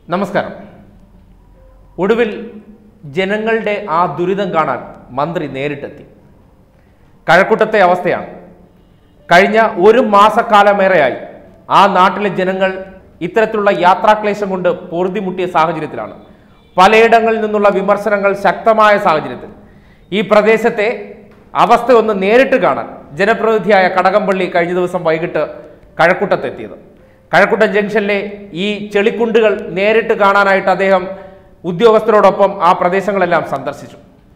നമസ്കാരം ഒടുവിൽ ജനങ്ങളുടെ ആ ദുരിതം കാണാൻ മന്ത്രി നേരിട്ടെത്തി കഴക്കൂട്ടത്തെ അവസ്ഥയാണ് കഴിഞ്ഞ ഒരു മാസക്കാലമേറെയായി ആ നാട്ടിലെ ജനങ്ങൾ ഇത്തരത്തിലുള്ള യാത്രാക്ലേശം കൊണ്ട് പൊറുതിമുട്ടിയ സാഹചര്യത്തിലാണ് പലയിടങ്ങളിൽ നിന്നുള്ള വിമർശനങ്ങൾ ശക്തമായ സാഹചര്യത്തിൽ ഈ പ്രദേശത്തെ അവസ്ഥ ഒന്ന് നേരിട്ട് കാണാൻ ജനപ്രതിനിധിയായ കടകംപള്ളി കഴിഞ്ഞ ദിവസം വൈകിട്ട് കഴക്കൂട്ടത്തെത്തിയത് കഴക്കൂട്ടം ജംഗ്ഷനിലെ ഈ ചെളിക്കുണ്ടുകൾ നേരിട്ട് കാണാനായിട്ട് അദ്ദേഹം ഉദ്യോഗസ്ഥരോടൊപ്പം ആ പ്രദേശങ്ങളെല്ലാം സന്ദർശിച്ചു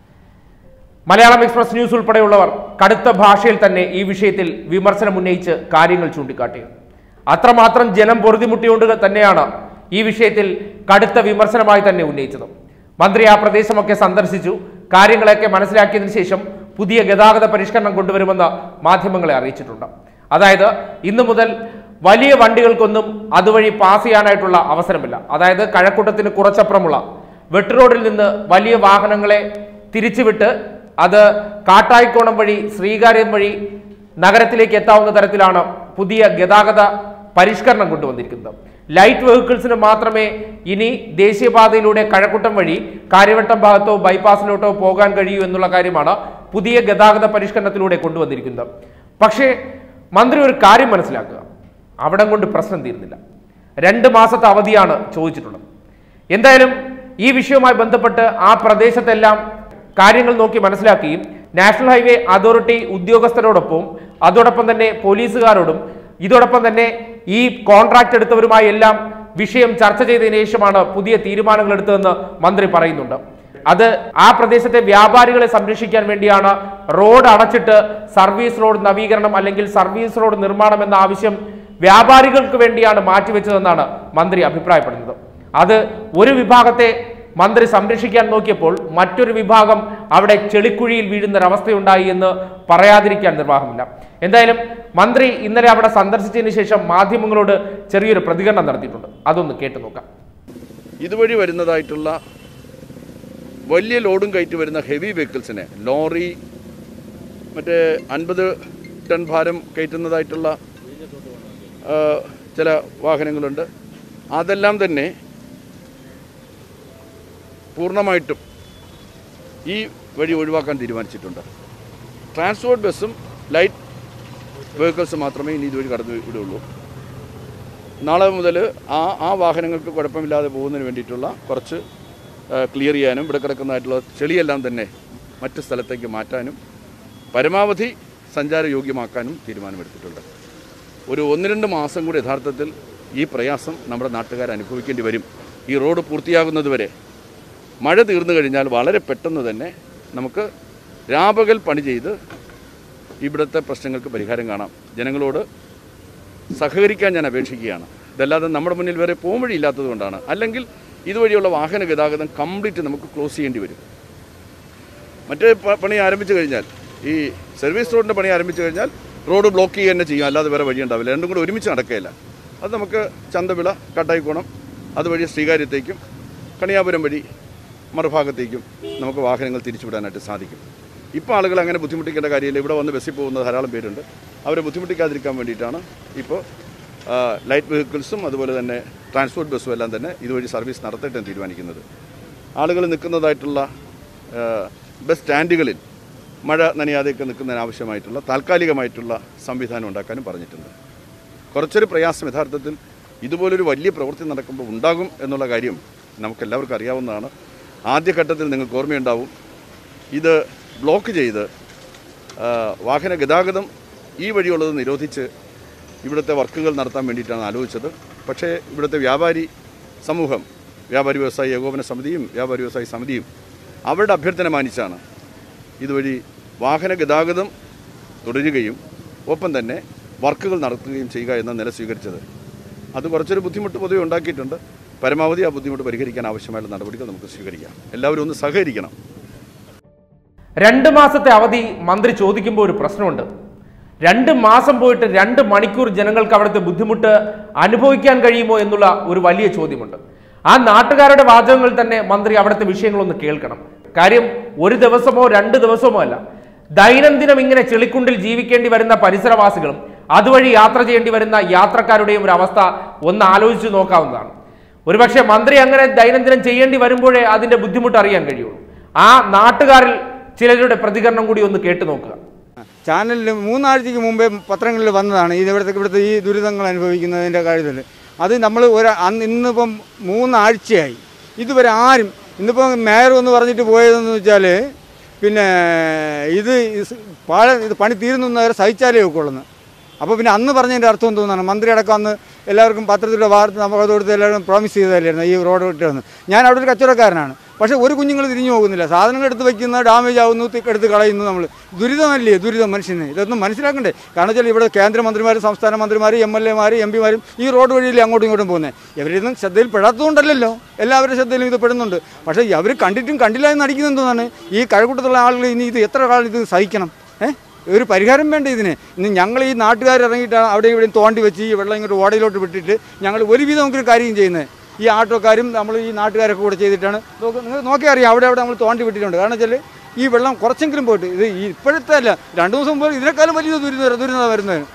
മലയാളം എക്സ്പ്രസ് ന്യൂസ് ഉൾപ്പെടെയുള്ളവർ കടുത്ത ഭാഷയിൽ തന്നെ ഈ വിഷയത്തിൽ വിമർശനം ഉന്നയിച്ച് കാര്യങ്ങൾ ചൂണ്ടിക്കാട്ടിയത് അത്രമാത്രം ജനം പൊറുതിമുട്ടിയോണ്ട് തന്നെയാണ് ഈ വിഷയത്തിൽ കടുത്ത വിമർശനമായി തന്നെ ഉന്നയിച്ചത് മന്ത്രി ആ പ്രദേശമൊക്കെ സന്ദർശിച്ചു കാര്യങ്ങളൊക്കെ മനസ്സിലാക്കിയതിനു ശേഷം പുതിയ ഗതാഗത പരിഷ്കരണം കൊണ്ടുവരുമെന്ന് മാധ്യമങ്ങളെ അറിയിച്ചിട്ടുണ്ട് അതായത് ഇന്നു മുതൽ വലിയ വണ്ടികൾക്കൊന്നും അതുവഴി പാസ് ചെയ്യാനായിട്ടുള്ള അവസരമില്ല അതായത് കഴക്കൂട്ടത്തിന് കുറച്ചപ്പുറമുള്ള വെട്ടുറോഡിൽ നിന്ന് വലിയ വാഹനങ്ങളെ തിരിച്ചുവിട്ട് അത് കാട്ടായിക്കോണം വഴി ശ്രീകാര്യം വഴി നഗരത്തിലേക്ക് എത്താവുന്ന തരത്തിലാണ് പുതിയ ഗതാഗത പരിഷ്കരണം കൊണ്ടുവന്നിരിക്കുന്നത് ലൈറ്റ് വെഹിക്കിൾസിന് മാത്രമേ ഇനി ദേശീയപാതയിലൂടെ കഴക്കൂട്ടം വഴി കാര്യവട്ടം ഭാഗത്തോ ബൈപ്പാസിലോട്ടോ പോകാൻ കഴിയൂ എന്നുള്ള കാര്യമാണ് പുതിയ ഗതാഗത പരിഷ്കരണത്തിലൂടെ കൊണ്ടുവന്നിരിക്കുന്നത് പക്ഷേ മന്ത്രി ഒരു കാര്യം മനസ്സിലാക്കുക അവിടം കൊണ്ട് പ്രശ്നം തീരുന്നില്ല രണ്ട് മാസത്തെ അവധിയാണ് ചോദിച്ചിട്ടുള്ളത് എന്തായാലും ഈ വിഷയവുമായി ബന്ധപ്പെട്ട് ആ പ്രദേശത്തെല്ലാം കാര്യങ്ങൾ നോക്കി മനസ്സിലാക്കുകയും നാഷണൽ ഹൈവേ അതോറിറ്റി ഉദ്യോഗസ്ഥരോടൊപ്പം അതോടൊപ്പം തന്നെ പോലീസുകാരോടും ഇതോടൊപ്പം തന്നെ ഈ കോൺട്രാക്ട് എടുത്തവരുമായി എല്ലാം വിഷയം ചർച്ച ചെയ്തതിനു ശേഷമാണ് പുതിയ തീരുമാനങ്ങൾ എടുത്തതെന്ന് മന്ത്രി പറയുന്നുണ്ട് അത് ആ പ്രദേശത്തെ വ്യാപാരികളെ സംരക്ഷിക്കാൻ വേണ്ടിയാണ് റോഡ് അടച്ചിട്ട് സർവീസ് റോഡ് നവീകരണം അല്ലെങ്കിൽ സർവീസ് റോഡ് നിർമ്മാണം എന്ന ആവശ്യം വ്യാപാരികൾക്ക് വേണ്ടിയാണ് മാറ്റിവെച്ചതെന്നാണ് മന്ത്രി അഭിപ്രായപ്പെടുന്നത് അത് ഒരു വിഭാഗത്തെ മന്ത്രി സംരക്ഷിക്കാൻ നോക്കിയപ്പോൾ മറ്റൊരു വിഭാഗം അവിടെ ചെളിക്കുഴിയിൽ വീഴുന്നൊരവസ്ഥയുണ്ടായി എന്ന് പറയാതിരിക്കാൻ നിർവാഹമില്ല എന്തായാലും മന്ത്രി ഇന്നലെ അവിടെ സന്ദർശിച്ചതിന് ശേഷം മാധ്യമങ്ങളോട് ചെറിയൊരു പ്രതികരണം നടത്തിയിട്ടുണ്ട് അതൊന്ന് കേട്ടു നോക്കാം ഇതുവഴി വരുന്നതായിട്ടുള്ള വലിയ ലോഡും കയറ്റി വരുന്ന ഹെവി വെഹിക്കിൾസിനെ ലോറി മറ്റേ അൻപത് ടൺ ഭാരം കയറ്റുന്നതായിട്ടുള്ള ആ, ചില വാഹനങ്ങളുണ്ട് അതെല്ലാം തന്നെ പൂർണ്ണമായിട്ടും ഈ വഴി ഒഴിവാക്കാൻ തീരുമാനിച്ചിട്ടുണ്ട് ട്രാൻസ്പോർട്ട് ബസ്സും ലൈറ്റ് വെഹിക്കിൾസ് മാത്രമേ ഇനി ഇതുവഴി കടന്നു വിടുള്ളൂ നാളെ മുതൽ ആ ആ വാഹനങ്ങൾക്ക് കുഴപ്പമില്ലാതെ പോകുന്നതിന് വേണ്ടിയിട്ടുള്ള കുറച്ച് ക്ലിയർ ചെയ്യാനും ഇവിടെ കിടക്കുന്നതായിട്ടുള്ള ചെളിയെല്ലാം തന്നെ മറ്റ് സ്ഥലത്തേക്ക് മാറ്റാനും പരമാവധി സഞ്ചാരയോഗ്യമാക്കാനും തീരുമാനമെടുത്തിട്ടുണ്ട് ഒരു ഒന്ന് രണ്ട് മാസം കൂടി യഥാർത്ഥത്തിൽ ഈ പ്രയാസം നമ്മുടെ നാട്ടുകാർ അനുഭവിക്കേണ്ടി വരും ഈ റോഡ് പൂർത്തിയാകുന്നതുവരെ മഴ തീർന്നു കഴിഞ്ഞാൽ വളരെ പെട്ടെന്ന് തന്നെ നമുക്ക് രാപകൽ പണി ചെയ്ത് ഇവിടുത്തെ പ്രശ്നങ്ങൾക്ക് പരിഹാരം കാണാം ജനങ്ങളോട് സഹകരിക്കാൻ ഞാൻ അപേക്ഷിക്കുകയാണ് ഇതല്ലാതെ നമ്മുടെ മുന്നിൽ വേറെ പോംവഴി ഇല്ലാത്തത് കൊണ്ടാണ് അല്ലെങ്കിൽ ഇതുവഴിയുള്ള വാഹന ഗതാഗതം കംപ്ലീറ്റ് നമുക്ക് ക്ലോസ് ചെയ്യേണ്ടി വരും മറ്റേ പ- പണി ആരംഭിച്ചു കഴിഞ്ഞാൽ ഈ സർവീസ് റോഡിൻ്റെ പണി ആരംഭിച്ചു കഴിഞ്ഞാൽ റോഡ് ബ്ലോക്ക് ചെയ്യുക തന്നെ ചെയ്യും അല്ലാതെ വേറെ വഴി ഉണ്ടാവില്ല രണ്ടും കൂടെ ഒരുമിച്ച് നടക്കുകയില്ല അത് നമുക്ക് ചന്തവിള കട്ടായിക്കോണം അതുവഴി ശ്രീകാര്യത്തേക്കും കണിയാപുരം വഴി മറുഭാഗത്തേക്കും നമുക്ക് വാഹനങ്ങൾ തിരിച്ചുവിടാനായിട്ട് സാധിക്കും ഇപ്പോൾ ആളുകൾ അങ്ങനെ ബുദ്ധിമുട്ടിക്കേണ്ട കാര്യമില്ല ഇവിടെ വന്ന് ബസ്സിൽ പോകുന്ന ധാരാളം പേരുണ്ട് അവരെ ബുദ്ധിമുട്ടിക്കാതിരിക്കാൻ വേണ്ടിയിട്ടാണ് ഇപ്പോൾ ആ, ലൈറ്റ് വെഹിക്കിൾസും അതുപോലെ തന്നെ ട്രാൻസ്പോർട്ട് ബസ്സും എല്ലാം തന്നെ ഇതുവഴി സർവീസ് നടത്തട്ടെ എന്ന് തീരുമാനിക്കുന്നത് ആളുകൾ നിൽക്കുന്നതായിട്ടുള്ള ആ, ബസ് സ്റ്റാൻഡുകളിൽ മഴ നനയാതെയൊക്കെ നിൽക്കുന്നതിന് ആവശ്യമായിട്ടുള്ള താൽക്കാലികമായിട്ടുള്ള സംവിധാനം ഉണ്ടാക്കാനും പറഞ്ഞിട്ടുണ്ട് കുറച്ചൊരു പ്രയാസം യഥാർത്ഥത്തിൽ ഇതുപോലൊരു വലിയ പ്രവൃത്തി നടക്കുമ്പോൾ ഉണ്ടാകും എന്നുള്ള കാര്യം നമുക്കെല്ലാവർക്കും അറിയാവുന്നതാണ് ആദ്യഘട്ടത്തിൽ നിങ്ങൾക്ക് ഓർമ്മയുണ്ടാവും ഇത് ബ്ലോക്ക് ചെയ്ത് ആ, വാഹന ഗതാഗതം ഈ വഴിയുള്ളത് നിരോധിച്ച് ഇവിടുത്തെ വർക്കുകൾ നടത്താൻ വേണ്ടിയിട്ടാണ് ആലോചിച്ചത് പക്ഷേ ഇവിടുത്തെ വ്യാപാരി സമൂഹം വ്യാപാരി വ്യവസായി ഏകോപന സമിതിയും വ്യാപാരി വ്യവസായി സമിതിയും അവരുടെ അഭ്യർത്ഥന മാനിച്ചാണ് ഇതുവഴി വാഹന ഗതാഗതം തുടരുകയും ഒപ്പം തന്നെ വർക്കുകൾ നടത്തുകയും ചെയ്യുക എന്ന നില സ്വീകരിച്ചത് അത് കുറച്ചൊരു ബുദ്ധിമുട്ട് പൊതുവെ ഉണ്ടാക്കിയിട്ടുണ്ട് പരമാവധി ആ ബുദ്ധിമുട്ട് പരിഹരിക്കാൻ ആവശ്യമായുള്ള നടപടികൾ നമുക്ക് സ്വീകരിക്കാം എല്ലാവരും ഒന്ന് സഹകരിക്കണം രണ്ട് മാസത്തെ അവധി മന്ത്രി ചോദിക്കുമ്പോൾ ഒരു പ്രശ്നമുണ്ട് രണ്ട് മാസം പോയിട്ട് രണ്ട് മണിക്കൂർ ജനങ്ങൾക്ക് അവിടുത്തെ ബുദ്ധിമുട്ട് അനുഭവിക്കാൻ കഴിയുമോ എന്നുള്ള ഒരു വലിയ ചോദ്യമുണ്ട് ആ നാട്ടുകാരുടെ വാചകങ്ങൾ തന്നെ മന്ത്രി അവിടുത്തെ വിഷയങ്ങളൊന്ന് കേൾക്കണം കാര്യം ഒരു ദിവസമോ രണ്ട് ദിവസമോ അല്ല ദൈനംദിനം ഇങ്ങനെ ചെളിക്കുണ്ടിൽ ജീവിക്കേണ്ടി വരുന്ന പരിസരവാസികളും അതുവഴി യാത്ര ചെയ്യേണ്ടി വരുന്ന യാത്രക്കാരുടെയും ഒരു അവസ്ഥ ഒന്ന് ആലോചിച്ച് നോക്കാവുന്നതാണ് ഒരുപക്ഷെ മന്ത്രി അങ്ങനെ ദൈനംദിനം ചെയ്യേണ്ടി വരുമ്പോഴേ അതിന്റെ ബുദ്ധിമുട്ട് അറിയാൻ കഴിയുള്ളൂ ആ നാട്ടുകാരിൽ ചിലരുടെ പ്രതികരണം കൂടി ഒന്ന് കേട്ടു നോക്കുക ചാനലിൽ മൂന്നാഴ്ചയ്ക്ക് മുമ്പേ പത്രങ്ങളിൽ വന്നതാണ് ഇത് ഇവിടുത്തെ ഇവിടുത്തെ ഈ ദുരിതങ്ങൾ അനുഭവിക്കുന്നതിൻ്റെ കാര്യത്തിൽ അത് നമ്മൾ ഒരു അന്ന് ഇന്നിപ്പം മൂന്നാഴ്ചയായി ഇതുവരെ ആരും ഇന്നിപ്പം മേയർ എന്ന് പറഞ്ഞിട്ട് പോയതെന്ന് വെച്ചാൽ പിന്നെ ഇത് ഇസ് പാഴ ഇത് പണി തീരുന്നവരെ സഹിച്ചാലേ ഒക്കുള്ളൂ അപ്പോൾ പിന്നെ അന്ന് പറഞ്ഞതിൻ്റെ അർത്ഥം എന്തോന്നാണ് മന്ത്രി അടക്കം അന്ന് എല്ലാവർക്കും പത്രത്തിലൂടെ വാർത്ത നമുക്ക് കൊടുത്ത് എല്ലാവരും പ്രോമിസ് ചെയ്തതല്ലായിരുന്നു ഈ റോഡ് ഇട്ടിരുന്നു ഞാൻ അവിടെ ഒരു കച്ചവടക്കാരനാണ് പക്ഷേ ഒരു കുഞ്ഞുങ്ങൾ തിരിഞ്ഞു പോകുന്നില്ല സാധനങ്ങൾ എടുത്ത് വയ്ക്കുന്ന ഡാമേജ് ആവുന്നു തി- എടുത്ത് കളയുന്നു നമ്മൾ ദുരിതമല്ലേ ദുരിതം മനുഷ്യന് ഇതൊന്നും മനസ്സിലാക്കണ്ടേ കാരണം വെച്ചാൽ ഇവിടെ കേന്ദ്രമന്ത്രിമാരും സംസ്ഥാന മന്ത്രിമാരും എം എൽ എമാരും എം പിമാരും ഈ റോഡ് വഴിയില്ലേ അങ്ങോട്ടും ഇങ്ങോട്ടും പോകുന്നത് ഇവരൊന്നും ശ്രദ്ധയിൽ പെടാത്തതുകൊണ്ടല്ലല്ലോ എല്ലാവരുടെ ശ്രദ്ധയിലും ഇത് പെടുന്നുണ്ട് പക്ഷേ അവർ കണ്ടിട്ടും കണ്ടില്ല എന്ന് അടിക്കുന്നത് എന്താണ് ഈ കഴക്കൂട്ടത്തുള്ള ആളുകൾ ഇനി ഇത് എത്ര കാലം ഇത് സഹിക്കണം ഏഹ് ഒരു പരിഹാരം വേണ്ട ഇതിന് ഇന്ന് ഞങ്ങൾ ഈ നാട്ടുകാർ ഇറങ്ങിയിട്ടാണ് അവിടെ ഇവിടെയും തോണ്ടി വെച്ച് ഈ വെള്ളം ഇങ്ങോട്ട് ഓടയിലോട്ട് വിട്ടിട്ട് ഞങ്ങൾ ഒരുവിധം നമുക്കൊരു കാര്യം ചെയ്യുന്നത് ഈ ആട്ടോക്കാരും നമ്മൾ ഈ നാട്ടുകാരൊക്കെ കൂടെ ചെയ്തിട്ടാണ് നോക്ക് നിങ്ങൾ നോക്കിയാൽ അറിയാം അവിടെ അവിടെ നമ്മൾ തോണ്ടി വിട്ടിട്ടുണ്ട് കാരണം വെച്ചാൽ ഈ വെള്ളം കുറച്ചെങ്കിലും പോയിട്ട് ഇത് ഈ ഇപ്പോഴത്തെ അല്ല രണ്ടു ദിവസം മുമ്പ് ഇതിനേക്കാളും വലിയ ദുരിതം ദുരിതം വരുന്നത്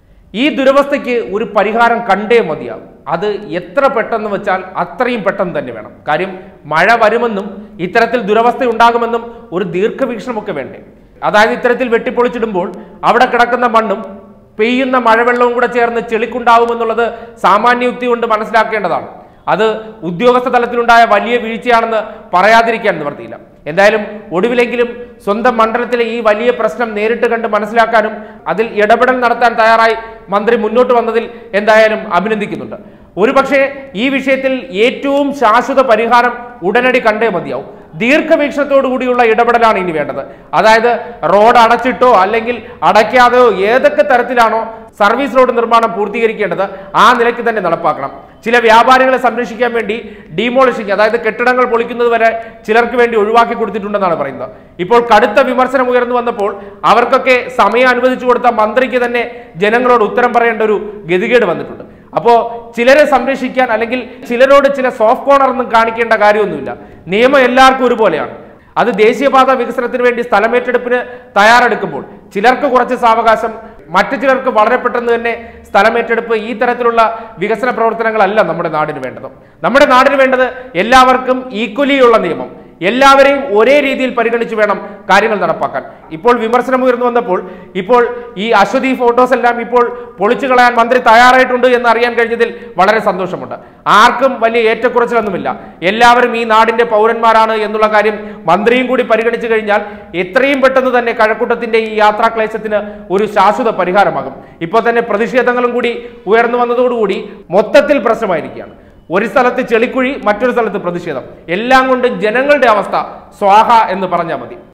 ഈ ദുരവസ്ഥയ്ക്ക് ഒരു പരിഹാരം കണ്ടേ മതിയാകും അത് എത്ര പെട്ടെന്ന് വെച്ചാൽ അത്രയും പെട്ടെന്ന് തന്നെ വേണം കാര്യം മഴ വരുമെന്നും ഇത്തരത്തിൽ ദുരവസ്ഥ ഉണ്ടാകുമെന്നും ഒരു ദീർഘവീക്ഷണമൊക്കെ വേണ്ടേ അതായത് ഇത്തരത്തിൽ വെട്ടിപ്പൊളിച്ചിടുമ്പോൾ അവിടെ കിടക്കുന്ന മണ്ണും പെയ്യുന്ന മഴവെള്ളവും കൂടെ ചേർന്ന് ചെളിക്കുണ്ടാവുമെന്നുള്ളത് സാമാന്യ യുക്തി കൊണ്ട് മനസ്സിലാക്കേണ്ടതാണ് അത് ഉദ്യോഗസ്ഥ തലത്തിലുണ്ടായ വലിയ വീഴ്ചയാണെന്ന് പറയാതിരിക്കാൻ നിവർത്തിയില്ല എന്തായാലും ഒടുവിലെങ്കിലും സ്വന്തം മണ്ഡലത്തിലെ ഈ വലിയ പ്രശ്നം നേരിട്ട് കണ്ട് മനസ്സിലാക്കാനും അതിൽ ഇടപെടൽ നടത്താൻ തയ്യാറായി മന്ത്രി മുന്നോട്ട് വന്നതിൽ എന്തായാലും അഭിനന്ദിക്കുന്നുണ്ട് ഒരുപക്ഷെ ഈ വിഷയത്തിൽ ഏറ്റവും ശാശ്വത പരിഹാരം ഉടനടി കണ്ടേ മതിയാവും ദീർഘവീക്ഷണത്തോടു കൂടിയുള്ള ഇടപെടലാണ് ഇനി വേണ്ടത് അതായത് റോഡ് അടച്ചിട്ടോ അല്ലെങ്കിൽ അടയ്ക്കാതെയോ ഏതൊക്കെ തരത്തിലാണോ സർവീസ് റോഡ് നിർമ്മാണം പൂർത്തീകരിക്കേണ്ടത് ആ നിലയ്ക്ക് തന്നെ നടപ്പാക്കണം ചില വ്യാപാരികളെ സംരക്ഷിക്കാൻ വേണ്ടി ഡീമോളിഷിംഗ് അതായത് കെട്ടിടങ്ങൾ പൊളിക്കുന്നത് വരെ ചിലർക്ക് വേണ്ടി ഒഴിവാക്കി കൊടുത്തിട്ടുണ്ടെന്നാണ് പറയുന്നത് ഇപ്പോൾ കടുത്ത വിമർശനം ഉയർന്നു വന്നപ്പോൾ അവർക്കൊക്കെ സമയം അനുവദിച്ചു കൊടുത്ത മന്ത്രിക്ക് തന്നെ ജനങ്ങളോട് ഉത്തരം പറയേണ്ട ഒരു ഗതികേട് വന്നിട്ടുണ്ട് അപ്പോൾ ചിലരെ സംരക്ഷിക്കാൻ അല്ലെങ്കിൽ ചിലരോട് ചില സോഫ്റ്റ് കോർണർ ഒന്നും കാണിക്കേണ്ട കാര്യമൊന്നുമില്ല നിയമം എല്ലാവർക്കും ഒരുപോലെയാണ് അത് ദേശീയപാത വികസനത്തിന് വേണ്ടി സ്ഥലമേറ്റെടുപ്പിന് തയ്യാറെടുക്കുമ്പോൾ ചിലർക്ക് കുറച്ച് സാവകാശം മറ്റു ചിലർക്ക് വളരെ പെട്ടെന്ന് തന്നെ സ്ഥലമേറ്റെടുപ്പ് ഈ തരത്തിലുള്ള വികസന പ്രവർത്തനങ്ങളല്ല നമ്മുടെ നാടിന് വേണ്ടത് നമ്മുടെ നാടിന് വേണ്ടത് എല്ലാവർക്കും ഈക്വലി ഉള്ള നിയമം എല്ലാവരെയും ഒരേ രീതിയിൽ പരിഗണിച്ച് വേണം കാര്യങ്ങൾ നടപ്പാക്കാൻ ഇപ്പോൾ വിമർശനം ഉയർന്നു വന്നപ്പോൾ ഇപ്പോൾ ഈ അശ്വതി ഫോട്ടോസ് എല്ലാം ഇപ്പോൾ പൊളിച്ചു കളയാൻ മന്ത്രി തയ്യാറായിട്ടുണ്ട് എന്ന് അറിയാൻ കഴിഞ്ഞതിൽ വളരെ സന്തോഷമുണ്ട് ആർക്കും വലിയ ഏറ്റക്കുറച്ചിലൊന്നുമില്ല എല്ലാവരും ഈ നാടിന്റെ പൗരന്മാരാണ് എന്നുള്ള കാര്യം മന്ത്രിയും കൂടി പരിഗണിച്ചു കഴിഞ്ഞാൽ എത്രയും പെട്ടെന്ന് തന്നെ കഴക്കൂട്ടത്തിന്റെ ഈ യാത്രാ ക്ലേശത്തിന് ഒരു ശാശ്വത പരിഹാരമാകും ഇപ്പോൾ തന്നെ പ്രതിഷേധങ്ങളും കൂടി ഉയർന്നു വന്നതോടുകൂടി മൊത്തത്തിൽ പ്രശ്നമായിരിക്കുകയാണ് ഒരു സ്ഥലത്ത് ചെളിക്കുഴി മറ്റൊരു സ്ഥലത്ത് പ്രതിഷേധം എല്ലാം കൊണ്ടും ജനങ്ങളുടെ അവസ്ഥ സ്വാഹ എന്ന് പറഞ്ഞാൽ മതി